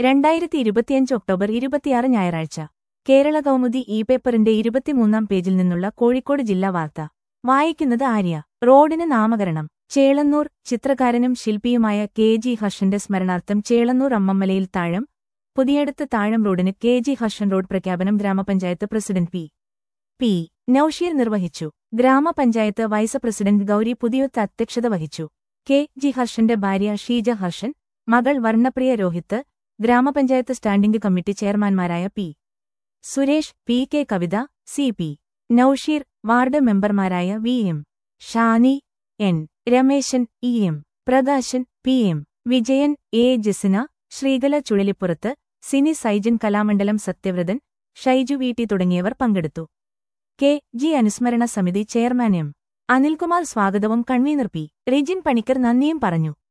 രണ്ടായിരത്തി ഇരുപത്തിയഞ്ച് ഒക്ടോബർ ഇരുപത്തിയാറ് ഞായറാഴ്ച കേരള കൗമുദി ഇ പേപ്പറിന്റെ ഇരുപത്തിമൂന്നാം പേജിൽ നിന്നുള്ള കോഴിക്കോട് ജില്ലാ വാർത്ത വായിക്കുന്നത് ആര്യ റോഡിന് നാമകരണം ചേളന്നൂർ ചിത്രകാരനും ശില്പിയുമായ കെ ജി ഹർഷന്റെ സ്മരണാർത്ഥം ചേളന്നൂർ അമ്മമ്മലയിൽ താഴം പുതിയടത്ത് താഴം റോഡിന് കെ ജി ഹർഷൻ റോഡ് പ്രഖ്യാപനം ഗ്രാമപഞ്ചായത്ത് പ്രസിഡന്റ് പി പി നൌഷീർ നിർവഹിച്ചു ഗ്രാമപഞ്ചായത്ത് വൈസ് പ്രസിഡന്റ് ഗൌരി പുതിയൊത്ത് അധ്യക്ഷത വഹിച്ചു കെ ജി ഹർഷന്റെ ഭാര്യ ഷീജ ഹർഷൻ മകൾ വർണ്ണപ്രിയ രോഹിത്ത് ഗ്രാമപഞ്ചായത്ത് സ്റ്റാൻഡിംഗ് കമ്മിറ്റി ചെയർമാൻമാരായ P Suresh P K Kavitha C P Noushir ward മെമ്പർമാരായ V M Shani N Rameshan E M Prakashan P M Vijayan A Jasina Sreekala Chuzhalippurath Sini Saijan Kalamandalam Sathyavrathan Shaiju Veetti തുടങ്ങിയവർ പങ്കെടുത്തു കെ ജി അനുസ്മരണ സമിതി ചെയർമാൻ എം അനിൽകുമാർ സ്വാഗതവും കൺവീനർ പി റിജിൻ പണിക്കർ നന്ദിയും പറഞ്ഞു